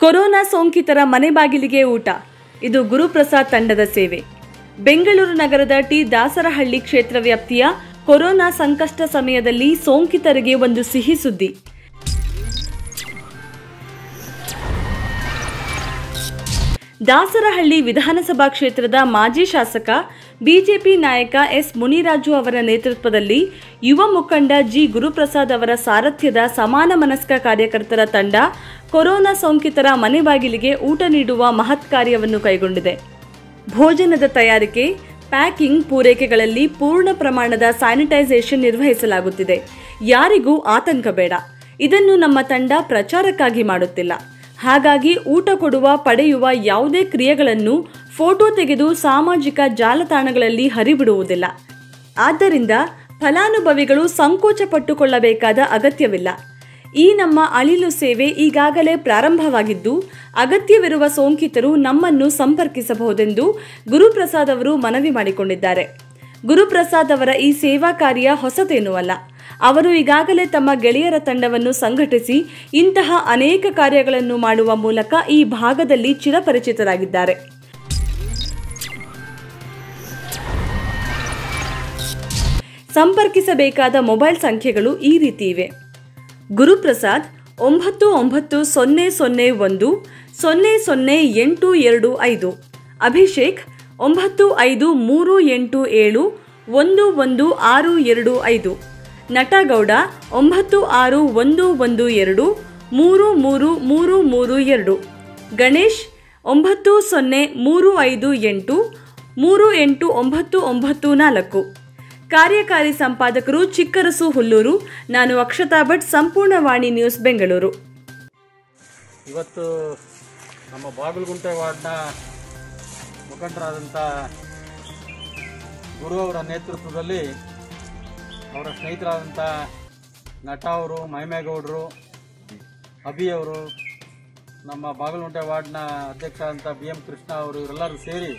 corona ಸೋಂಕಿತರ ಮನೆ ಬಾಗಿಲಿಗೆ ಊಟ ಇದು ಗುರುಪ್ರಸಾದ್ ತಂಡದ ಸೇವೆ ಬೆಂಗಳೂರು ನಗರದ ಟಿ ದಾಸರಹಳ್ಳಿ ಕ್ಷೇತ್ರ ವ್ಯಾಪ್ತಿಯ ಕೊರೋನಾ ಸಂಕಷ್ಟ ಸಮಯದಲ್ಲಿ ಸೋಂಕಿತರಿಗೆ ಒಂದು ಸಿಹಿ ಸುದ್ದಿ ದಾಸರಹಳ್ಳಿ ವಿಧಾನಸಭಾ ಕ್ಷೇತ್ರದ ಮಾಜಿ ಶಾಸಕ ಬಿಜೆಪಿ ನಾಯಕ ಎಸ್ ಮುನಿರಾಜು ಅವರ ನೇತೃತ್ವದಲ್ಲಿ ಯುವ ಮುಖಂಡ ಜಿ ಗುರುಪ್ರಸಾದ್ ಅವರ ಸಾರಥ್ಯದ ಸಮಾನ ಮನಸ್ಕ ಕಾರ್ಯಕರ್ತರ ತಂಡ ಕೊರೋನಾ ಸೋಂಕಿತರ ಮನೆ ಬಾಗಿಲಿಗೆ ಊಟ ನೀಡುವ ಮಹತ್ ಕಾರ್ಯವನ್ನು ಕೈಗೊಂಡಿದೆ ಭೋಜನದ ತಯಾರಿಕೆ ಪ್ಯಾಕಿಂಗ್ ಪೂರೈಕೆಗಳಲ್ಲಿ ಪೂರ್ಣ ಪ್ರಮಾಣದ ಸ್ಯಾನಿಟೈಸೇಷನ್ ನಿರ್ವಹಿಸಲಾಗುತ್ತಿದೆ ಯಾರಿಗೂ ಆತಂಕ ಬೇಡ ಇದನ್ನು ನಮ್ಮ ತಂಡ ಪ್ರಚಾರಕ್ಕಾಗಿ ಮಾಡುತ್ತಿಲ್ಲ ಹಾಗಾಗಿ ಊಟ ಕೊಡುವ ಪಡೆಯುವ ಯಾವುದೇ ಕ್ರಿಯೆಗಳನ್ನು ಫೋಟೋ ತೆಗೆದು ಸಾಮಾಜಿಕ ಜಾಲತಾಣಗಳಲ್ಲಿ ಹರಿಬಿಡುವುದಿಲ್ಲ ಆದ್ದರಿಂದ ಫಲಾನುಭವಿಗಳು ಸಂಕೋಚ ಪಟ್ಟುಕೊಳ್ಳಬೇಕಾದ ಅಗತ್ಯವಿಲ್ಲ ಈ ನಮ್ಮ ಅಳಿಲು ಸೇವೆ ಈಗಾಗಲೇ ಪ್ರಾರಂಭವಾಗಿದ್ದು ಅಗತ್ಯವಿರುವ ಸೋಂಕಿತರು ನಮ್ಮನ್ನು ಸಂಪರ್ಕಿಸಬಹುದೆಂದು ಗುರುಪ್ರಸಾದ್ ಅವರು ಮನವಿ ಮಾಡಿಕೊಂಡಿದ್ದಾರೆ ಗುರುಪ್ರಸಾದ್ ಅವರ ಈ ಸೇವಾ ಕಾರ್ಯ ಹೊಸತೇನೂ ಅಲ್ಲ ಅವರು ಈಗಾಗಲೇ ತಮ್ಮ ಗೆಳೆಯರ ತಂಡವನ್ನು ಸಂಘಟಿಸಿ ಇಂತಹ ಅನೇಕ ಕಾರ್ಯಗಳನ್ನು ಮಾಡುವ ಮೂಲಕ ಈ ಭಾಗದಲ್ಲಿ ಚಿರಪರಿಚಿತರಾಗಿದ್ದಾರೆ ಸಂಪರ್ಕಿಸಬೇಕಾದ ಮೊಬೈಲ್ ಸಂಖ್ಯೆಗಳು ಈ ರೀತಿ ಇವೆ ಗುರುಪ್ರಸಾದ್ ಒಂಬತ್ತು ಒಂಬತ್ತು ಸೊನ್ನೆ ಸೊನ್ನೆ ಒಂದು ಸೊನ್ನೆ ಸೊನ್ನೆ ಎಂಟು ಎರಡು ಐದು ಅಭಿಷೇಕ್ ಒಂಬತ್ತು ಐದು ಮೂರು ಎಂಟು ಏಳು ಒಂದು ಒಂದು ಆರು ಎರಡು ಐದು ನಟಗೌಡ ಒಂಬತ್ತು ಆರು ಒಂದು ಒಂದು ಎರಡು ಮೂರು ಮೂರು ಮೂರು ಮೂರು ಎರಡು ಗಣೇಶ್ ಒಂಬತ್ತು ಸೊನ್ನೆ ಮೂರು ಐದು ಎಂಟು ಮೂರು ಎಂಟು ಒಂಬತ್ತು ಒಂಬತ್ತು ನಾಲ್ಕು ಕಾರ್ಯಕಾರಿ ಸಂಪಾದಕರು ಚಿಕ್ಕರಸು ಹುಲ್ಲೂರು ನಾನು ಅಕ್ಷತಾ ಭಟ್ ಸಂಪೂರ್ಣ ವಾಣಿ ನ್ಯೂಸ್ ಬೆಂಗಳೂರು ಇವತ್ತು ನಮ್ಮ ಬಾಗಲಗುಂಟೆ ವಾರ್ಡ್ನ ಮುಖಂಡರಾದಂಥ ಗುರು ಅವರ ನೇತೃತ್ವದಲ್ಲಿ ಅವರ ಸ್ನೇಹಿತರಾದಂಥ ನಟ ಅವರು ಮೈಮೇಗೌಡರು ಅಭಿ ಅವರು ನಮ್ಮ ಬಾಗಲಗುಂಟೆ ವಾರ್ಡ್ನ ಅಧ್ಯಕ್ಷ ಅಂತ ಬಿ ಎಂ ಕೃಷ್ಣ ಅವರು ಇವರೆಲ್ಲರೂ ಸೇರಿ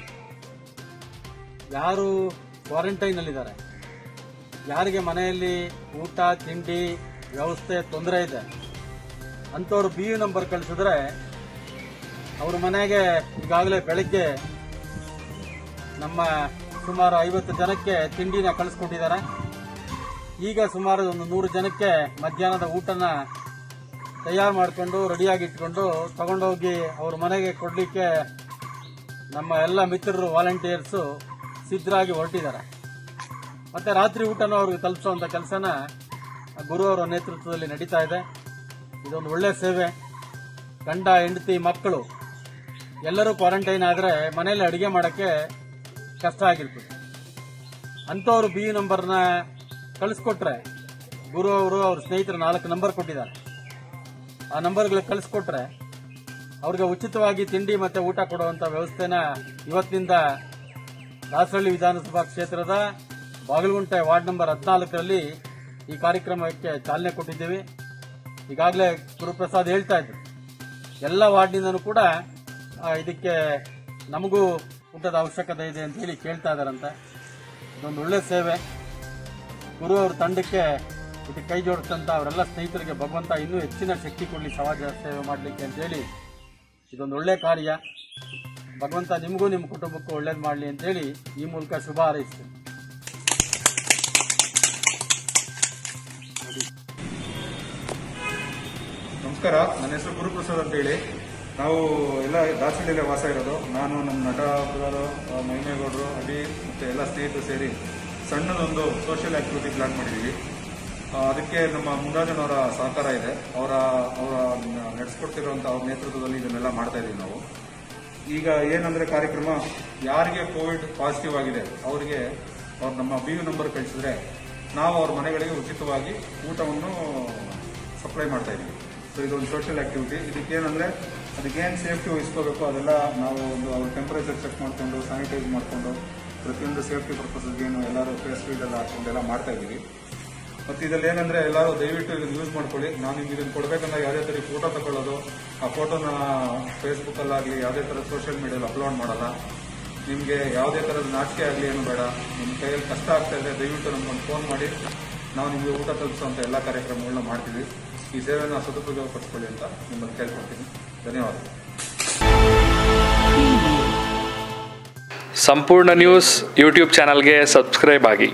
ಯಾರು ಕ್ವಾರಂಟೈನಲ್ಲಿದ್ದಾರೆ ಯಾರಿಗೆ ಮನೆಯಲ್ಲಿ ಊಟ ತಿಂಡಿ ವ್ಯವಸ್ಥೆ ತೊಂದರೆ ಇದೆ ಅಂಥವ್ರು ಬಿ ಯು ನಂಬರ್ ಕಳಿಸಿದ್ರೆ ಅವ್ರ ಮನೆಗೆ ಈಗಾಗಲೇ ಬೆಳಗ್ಗೆ ನಮ್ಮ ಸುಮಾರು ಐವತ್ತು ಜನಕ್ಕೆ ತಿಂಡಿನ ಕಳಿಸ್ಕೊಟ್ಟಿದ್ದಾರೆ ಈಗ ಸುಮಾರು ಒಂದು ನೂರು ಜನಕ್ಕೆ ಮಧ್ಯಾಹ್ನದ ಊಟನ ತಯಾರು ಮಾಡಿಕೊಂಡು ರೆಡಿಯಾಗಿ ಇಟ್ಕೊಂಡು ತಗೊಂಡೋಗಿ ಅವ್ರ ಮನೆಗೆ ಕೊಡಲಿಕ್ಕೆ ನಮ್ಮ ಎಲ್ಲ ಮಿತ್ರರು ವಾಲಂಟಿಯರ್ಸು ಸಿದ್ಧರಾಗಿ ಹೊರಟಿದ್ದಾರೆ ಮತ್ತೆ ರಾತ್ರಿ ಊಟನೂ ಅವ್ರಿಗೆ ತಲುಪಿಸುವಂಥ ಕೆಲಸನ ಗುರು ಅವರ ನೇತೃತ್ವದಲ್ಲಿ ನಡೀತಾ ಇದೆ ಇದೊಂದು ಒಳ್ಳೆ ಸೇವೆ ಗಂಡ ಹೆಂಡತಿ ಮಕ್ಕಳು ಎಲ್ಲರೂ ಕ್ವಾರಂಟೈನ್ ಆದರೆ ಮನೆಯಲ್ಲಿ ಅಡುಗೆ ಮಾಡೋಕ್ಕೆ ಕಷ್ಟ ಆಗಿರ್ತದೆ ಅಂಥವ್ರು ಬಿ ನಂಬರ್ನ ಕಳಿಸ್ಕೊಟ್ರೆ ಗುರು ಅವರು ಅವ್ರ ಸ್ನೇಹಿತರು ನಾಲ್ಕು ನಂಬರ್ ಕೊಟ್ಟಿದ್ದಾರೆ ಆ ನಂಬರ್ಗಳು ಕಳಿಸ್ಕೊಟ್ರೆ ಅವ್ರಿಗೆ ಉಚಿತವಾಗಿ ತಿಂಡಿ ಮತ್ತೆ ಊಟ ಕೊಡುವಂಥ ವ್ಯವಸ್ಥೆನ ಇವತ್ತಿನಿಂದ ದಾಸರಳ್ಳಿ ವಿಧಾನಸಭಾ ಕ್ಷೇತ್ರದ ಬಾಗಲಗುಂಟೆ ವಾರ್ಡ್ ನಂಬರ್ ಹದಿನಾಲ್ಕರಲ್ಲಿ ಈ ಕಾರ್ಯಕ್ರಮಕ್ಕೆ ಚಾಲನೆ ಕೊಟ್ಟಿದ್ದೀವಿ ಈಗಾಗಲೇ ಗುರುಪ್ರಸಾದ್ ಹೇಳ್ತಾ ಇದ್ರು ಎಲ್ಲ ವಾರ್ಡ್ನಿಂದನೂ ಕೂಡ ಆ, ಇದಕ್ಕೆ ನಮಗೂ ಊಟದ ಅವಶ್ಯಕತೆ ಇದೆ ಅಂತ ಹೇಳಿ ಕೇಳ್ತಾ ಇದ್ದಾರಂತೆ ಇದೊಂದು ಒಳ್ಳೆ ಸೇವೆ ಗುರು ಅವ್ರ ತಂಡಕ್ಕೆ ಇದಕ್ಕೆ ಕೈ ಜೋಡಿಸಿದಂಥ ಅವರೆಲ್ಲ ಸ್ನೇಹಿತರಿಗೆ ಭಗವಂತ ಇನ್ನೂ ಹೆಚ್ಚಿನ ಶಕ್ತಿ ಕೊಡಲಿ ಸಮಾಜ ಸೇವೆ ಮಾಡಲಿಕ್ಕೆ ಅಂತೇಳಿ ಇದೊಂದು ಒಳ್ಳೆ ಕಾರ್ಯ ಭಗವಂತ ನಿಮಗೂ ನಿಮ್ಮ ಕುಟುಂಬಕ್ಕೂ ಒಳ್ಳೇದು ಮಾಡಲಿ ಅಂತೇಳಿ ಈ ಮೂಲಕ ಶುಭ ಹಾರೈಸ್ತೀನಿ ನಮಸ್ಕಾರ ನನ್ನ ಹೆಸರು ಗುರುಪ್ರಸಾದ್ ಅಂತ ಹೇಳಿ ನಾವು ಎಲ್ಲ ದಾಸಹಳ್ಳಿಯಲ್ಲೇ ವಾಸ ಇರೋದು ನಾನು ನಮ್ಮ ನಟ ಬ್ರದರು ಮೈಮೇಗೌಡರು ಅಡಿ ಮತ್ತು ಎಲ್ಲ ಸ್ನೇಹಿತರು ಸೇರಿ ಸಣ್ಣದೊಂದು ಸೋಷಿಯಲ್ ಆಕ್ಟಿವಿಟಿ ಪ್ಲಾನ್ ಮಾಡಿದ್ದೀವಿ ಆ, ಅದಕ್ಕೆ ನಮ್ಮ ಮುನ್ರಾಜನವರ ಸಹಕಾರ ಇದೆ ಅವರ ಅವರ ನಡೆಸ್ಕೊಡ್ತಿರುವಂಥ ಅವ್ರ ನೇತೃತ್ವದಲ್ಲಿ ಇದನ್ನೆಲ್ಲ ಮಾಡ್ತಾ ಇದ್ದೀವಿ ನಾವು ಈಗ ಏನಂದ್ರೆ ಕಾರ್ಯಕ್ರಮ ಯಾರಿಗೆ ಕೋವಿಡ್ ಪಾಸಿಟಿವ್ ಆಗಿದೆ ಅವರಿಗೆ ಅವ್ರು ನಮ್ಮ ಬಿ ಯು ನಂಬರ್ ಕಳಿಸಿದ್ರೆ ನಾವು ಅವ್ರ ಮನೆಗಳಿಗೆ ಉಚಿತವಾಗಿ ಊಟವನ್ನು ಸಪ್ಲೈ ಮಾಡ್ತಾ ಇದ್ದೀವಿ ಸೊ ಇದೊಂದು ಸೋಷಿಯಲ್ ಆಕ್ಟಿವಿಟಿ ಇದಕ್ಕೇನಂದ್ರೆ ಅದಕ್ಕೇನು ಸೇಫ್ಟಿ ವಹಿಸ್ಕೋಬೇಕು ಅದೆಲ್ಲ ನಾವು ಒಂದು ಅವ್ರ ಟೆಂಪರೇಚರ್ ಚೆಕ್ ಮಾಡಿಕೊಂಡು ಸ್ಯಾನಿಟೈಸ್ ಮಾಡಿಕೊಂಡು ಪ್ರತಿಯೊಂದು ಸೇಫ್ಟಿ ಪರ್ಪಸ್ಗೆ ಏನು ಎಲ್ಲರೂ ಫೇಸ್ ಶೀಲ್ಡ್ ಎಲ್ಲ ಹಾಕೊಂಡು ಎಲ್ಲ ಮಾಡ್ತಾ ಇದ್ದೀವಿ ಮತ್ತು ಇದ್ರಲ್ಲಿ ಏನಂದ್ರೆ ಎಲ್ಲರೂ ದಯವಿಟ್ಟು ಇದನ್ನು ಯೂಸ್ ಮಾಡ್ಕೊಳ್ಳಿ ನಾನು ನಿಮ್ಗೆ ಇದನ್ನು ಕೊಡ್ಬೇಕಂದ್ರೆ ಯಾವುದೇ ಥರ ಫೋಟೋ ತಗೊಳ್ಳೋದು ಆ ಫೋಟೋನ ಫೇಸ್ಬುಕ್ಕಲ್ಲಾಗಲಿ ಯಾವುದೇ ಥರದ ಸೋಷಿಯಲ್ ಮೀಡಿಯಲ್ಲಿ ಅಪ್ಲೋಡ್ ಮಾಡಲ್ಲ ನಿಮಗೆ ಯಾವುದೇ ಥರದ ನಾಚಿಕೆ ಆಗಲಿ ಏನು ಬೇಡ ನಿಮ್ಮ ಕೈಯಲ್ಲಿ ಕಷ್ಟ ಆಗ್ತಾ ಇದೆ ದಯವಿಟ್ಟು ನಮ್ಗೊಂದು ಫೋನ್ ಮಾಡಿ ನಾವು ನಿಮಗೆ ಊಟ ತಲುಪಿಸುವಂಥ ಎಲ್ಲ ಕಾರ್ಯಕ್ರಮಗಳನ್ನ ಮಾಡ್ತೀವಿ ಈ ಸೇವೆಯನ್ನು ಸದುಪಯೋಗ ಪಡಿಸ್ಕೊಳ್ಳಿ ಅಂತ ನಿಮ್ಮಲ್ಲಿ ಕೇಳ್ಕೊಡ್ತೀನಿ ಧನ್ಯವಾದ ಸಂಪೂರ್ಣ ನ್ಯೂಸ್ ಯೂಟ್ಯೂಬ್ ಚಾನಲ್ಗೆ ಸಬ್ಸ್ಕ್ರೈಬ್ ಆಗಿ